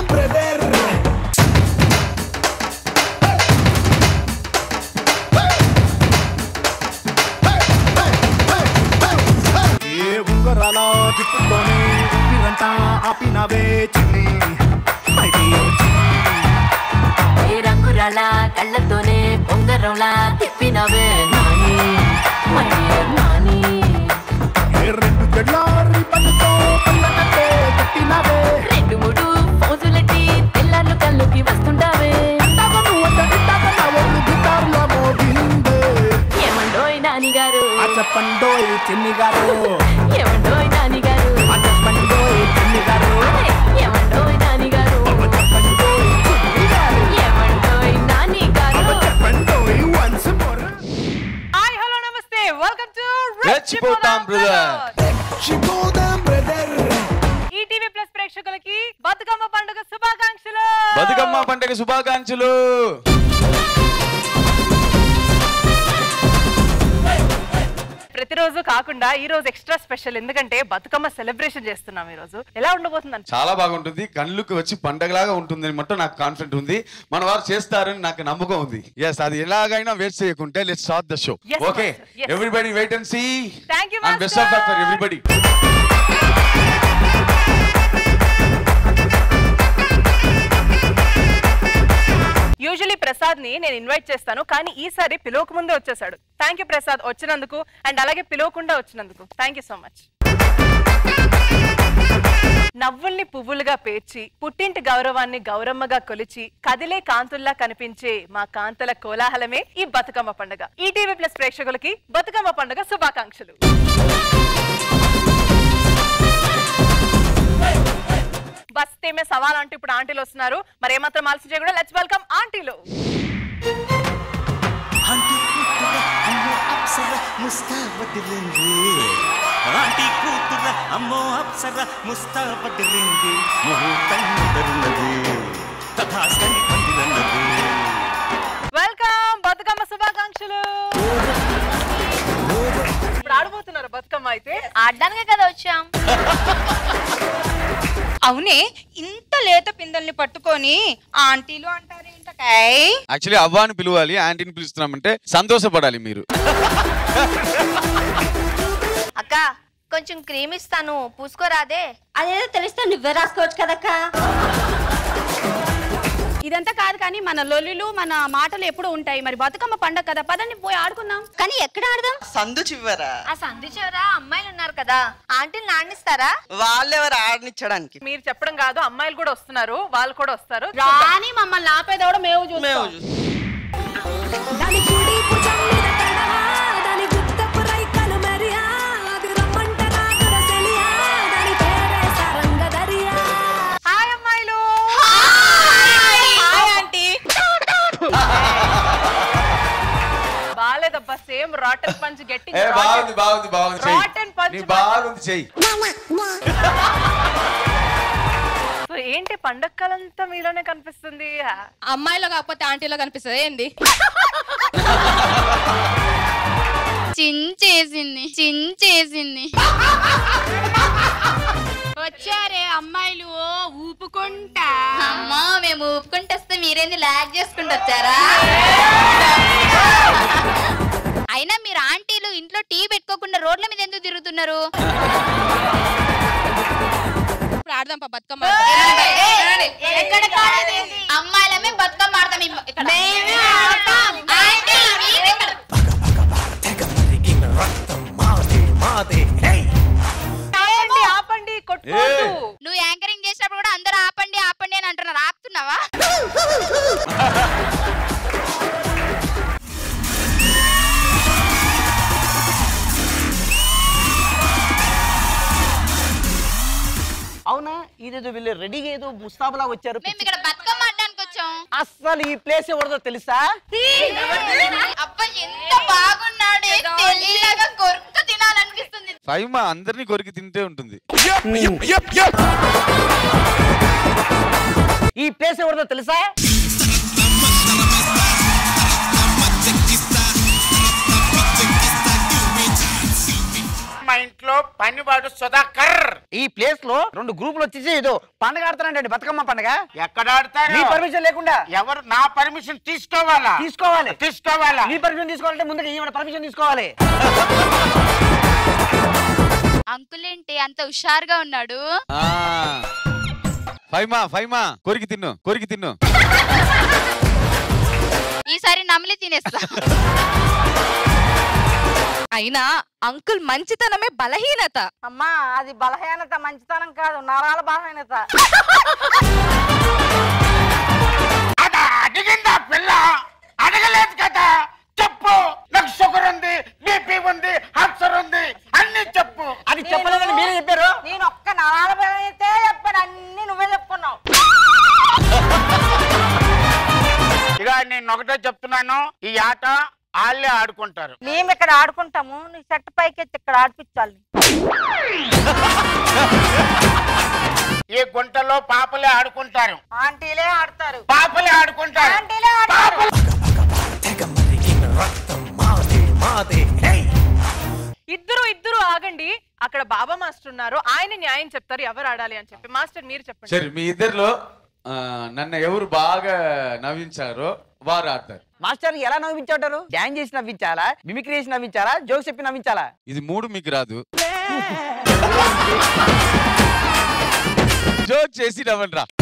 చిప్పుదాం brother ఏ ఉంగరాల తిప్పుతోనే ఊపిరంతా ఆపినవే చిన్ని my dear ఏ రంగురాల కళ్ళతోనే పొంగరంలా తిప్పినవే నాని మై డియర్ నాని ఏ రెండు జడ్లారి పట్టుతో పల్లకట్టే కట్టినవే రెండు మూడు ఫోజులెట్టి తెల్లార్లు కళ్ళుకి వస్తుంటావే అంటాక నువ్వంట ఇట్టాక నా ఒళ్ళు గిటార్ల మోగిందే ఏమండోయ్ నాని గారు ఆ చెప్పండోయ్ చిన్ని గారు ఏమండోయ్ నాని గారు ఆ చెప్పండోయ్ చిన్ని గారు అదే, ఏమండోయ్ నాని గారు అవ్వ చెప్పండోయ్ చిన్ని గారు ఏమండోయ్ నాని గారు అవ్వ చెప్పండోయ్ once more. Hi hello namaste welcome to రెచ్చిపోతాం, brother. చిప్పుదాం బ్రదర్ ఈటీవీ ప్లస్ ప్రేక్షకులకి బతుకమ్మ పండుగ శుభాకాంక్షలు బతుకమ్మ పండుగ శుభాకాంక్షలు ప్రతిరోజు కాకుండా ఈ రోజు ఎక్స్ట్రా స్పెషల్ ఎందుకంటే బతుకమ్మ సెలబ్రేషన్ చేస్తున్నాం ఈ రోజు ఎలా ఉండబోతుంది చాలా బాగుంటుంది కళ్ళుకి వచ్చి పండగలాగా ఉంటుంది మట్టు నాకు కాన్ఫిడెంట్ ఉంది మన వారు చేస్తారని నాకు నమ్మకం ఉంది ఎస్ అది ఎలాగైనా వేస్ట్ చేయకుంటే let's start the show Yes, okay master. Yes. Everybody wait and see Thank you, and best of master. For everybody usually Prasad ని నేను ఇన్వైట్ చేస్తాను కానీ ఈసారి పిలవక ముందే వచ్చేసాడు థ్యాంక్ యూ ప్రసాద్ వచ్చినందుకు అండ్ అలాగే పిలవకుండా వచ్చినందుకు థ్యాంక్ యూ సో మచ్ నవ్వుల్ని పువ్వులుగా పేర్చి పుట్టింటి గౌరవాన్ని గౌరమ్మగా కొలిచి కదిలే కాంతుల్లా కనిపించే మా కాంతల కోలాహలమే ఈ బతుకమ్మ పండుగ ఈటీవీ ప్లస్ ప్రేక్షకులకి బతుకమ్మ పండుగ శుభాకాంక్షలు బస్ తేమే సవాల్ అంటూ ఇప్పుడు ఆంటీలు వస్తున్నారు మరి ఏమాత్రం ఆలస్యం చేయకుండా లెట్స్ వెల్కమ్ ఆంటీలు ఆంటీ కూతుర అమ్మో అప్సర ముస్తాబదిరింది ఆంటీ కూతుర అమ్మో అప్సర ముస్తాబదిరింది ముహూర్తం ముందరున్నది తథాస్తని పందిరన్నది వెల్కమ్ బతుకమ్మ శుభాకాంక్షలు ఇప్పుడు ఆడబోతున్నారు బతుకమ్మ అయితే ఆడడానికే కదా వచ్చాం అవునే ఇంత లేత పిందల్ని పట్టుకొని ఆంటీలు అంటారు ఏంటకాయ్ యాక్చువల్లీ అవ్వాని పిలవాలి ఆంటీని పిలుస్తున్నామంటే సంతోషపడాలి మీరు అక్క కొంచెం క్రీమ్ ఇస్తాను పూసుకోరాదే అదేదో తెలిస్తే నువ్వే రాసుకోవచ్చు కదక్క ఇదంతా కాదు కానీ మన లొల్లులు మన మాటలు ఎప్పుడు ఉంటాయి మరి బతుకమ్మ పండగ కదా పదండి పోయి ఆడుకుందాం కానీ ఎక్కడ ఆడదాం సందు చివరా ఆ సంధి చివరా అమ్మాయిలు ఉన్నారు కదా ఆంటీలు నాన్నిస్తారా వాళ్ళెవరు ఆడనిచ్చడానికి మీరు చెప్పడం కాదు అమ్మాయిలు కూడా వస్తున్నారు వాళ్ళు కూడా వస్తారు రాని మమ్మల్ని ఆపేదోడ మేము మేము చూస్తాం చూస్తాం. దాని కుడి భుజం మీద కడవా, దాని గుత్తపు రైకలు మెరియా, అది రమ్మంట నాగుర సెలియా, దాని పేరే సరంగదరియా. హాయ్ అమ్మాయిలు హాయ్ ఆంటీ బాలేదబ్బా సేమ్ రాటన్ పంచ్ గట్టి ఏ బాగుంది బాగుంది బాగుంది చెయ్యి Rotten punch నీ బాగుంది చెయ్యి సో ఏంటి పండగ కాలంతా మీలోనే కనిపిస్తుంది అమ్మాయిలో కాకపోతే ఆంటీలో కనిపిస్తుంది ఏంది చించేసింది చించేసింది వచ్చారే అమ్మాయిలు ఓ ఊపుకుంటా అమ్మా మేము ఊపుకుంటూ వస్తే మీరేంది లాగ్ చేసుకుంటూ వచ్చారా అయినా మీరు ఆంటీలు ఇంట్లో టీ పెట్టుకోకుండా రోడ్ల మీద ఎందుకు తిరుగుతున్నారు ఇప్పుడు ఆడదాం పా బతుకమ్మ ఎక్కడ అమ్మాయిలమే బతుకమ్మ ఆడతాం ఇమ్మ- ఇక్కడ. ఆంటీ, మీరెక్కడ? ఆపండి ఆపండి కొట్టుకోవద్దు నువ్వు యాంకరింగ్ చేసినప్పుడు కూడా అందరూ ఆపండి ఆపండి అని అంటున్నారు ఆపుతున్నావా అవునా ఇదేదో వీళ్ళు రెడీగా ఏదో ముస్తాబులా వచ్చారు మేము ఇక్కడ బతుకమ్మ ఆడడానికి వచ్చాం అస్సలు ఈ ప్లేస్ ఎవరిదో తెలుసా అబ్బా ఎంత బాగున్నాడే తెల్లగా కొరుకు తినాలనిపిస్తుంది ఫైవ్ మా అందరినీ కొరికి తింటే ఉంటుంది ఈ ప్లేస్ ఎవరిదో తెలుసా మా ఇంట్లో పనివాడు సుధాకర్ ఈ ప్లేస్ లో రెండు గ్రూపులు వచ్చేసి ఏదో పండగ ఆడుతారంటండి బతుకమ్మ పండగ ఎక్కడ ఆడతారు మీ పర్మిషన్ లేకుండా ఎవరు నా పర్మిషన్ తీసుకోవాలా తీసుకోవాలి తీసుకోవాలా మీ పర్మిషన్ తీసుకోవాలంటే ముందుగా ఈవిడ పర్మిషన్ తీసుకోవాలి అంకుల్ ఏంటి అంత హుషారుగా ఉన్నాడు ఆ. ఫైమా ఫైమా కొరికి తిన్ను కొరికి తిన్ను ఈసారి నమిలి తినేస్తా అయినా అంకుల్ మంచితనమే బలహీనత అమ్మా అది బలహీనత మంచితనం కాదు నరాల బలహీనత అదా అడిగిందా పిల్ల అడగలేదు కదా చెప్పు నాకు షుగర్ ఉంది బీపీ ఉంది అల్సర్ ఉంది అన్ని చెప్పు అది చెప్పలేదని మీరే చెప్పారు నేను ఒక్క నరాల బలహీనతే చెప్పాను అన్ని నువ్వే చెప్పుకున్నావు ఇక నేను ఒకటే చెప్తున్నాను ఈ ఆట వాళ్ళే ఆడుకుంటారు మేము ఇక్కడ ఆడుకుంటాము నీ చెట్టు పైకి ఎత్తి ఇక్కడ ఆడిపించాలి ఈ గుంటలో పాపలే ఆడుకుంటారు ఆంటీలే ఆడతారు పాపలే ఆడుకుంటారు ఆంటీలే ఆడతారు ఇద్దరు ఇద్దరు ఆగండి అక్కడ బాబా మాస్టర్ ఉన్నారు ఆయన న్యాయం చెప్తారు ఎవరు ఆడాలి అని చెప్పి మాస్టర్ మీరు చెప్పండి సరే మీ ఇద్దరిలో ఆ, నన్ను ఎవరు బాగా నవ్వించారో వారు ఆడతారు మాస్టర్ ఎలా నవ్వించాడారు డ్యాన్స్ చేసి నవ్వించాలా మిమిక్రీ చేసి నవ్వించాలా జోక్ చెప్పి నవ్వించాలా ఇది మూడు మీకు రాదు జోక్ చేసి నవ్వండి రా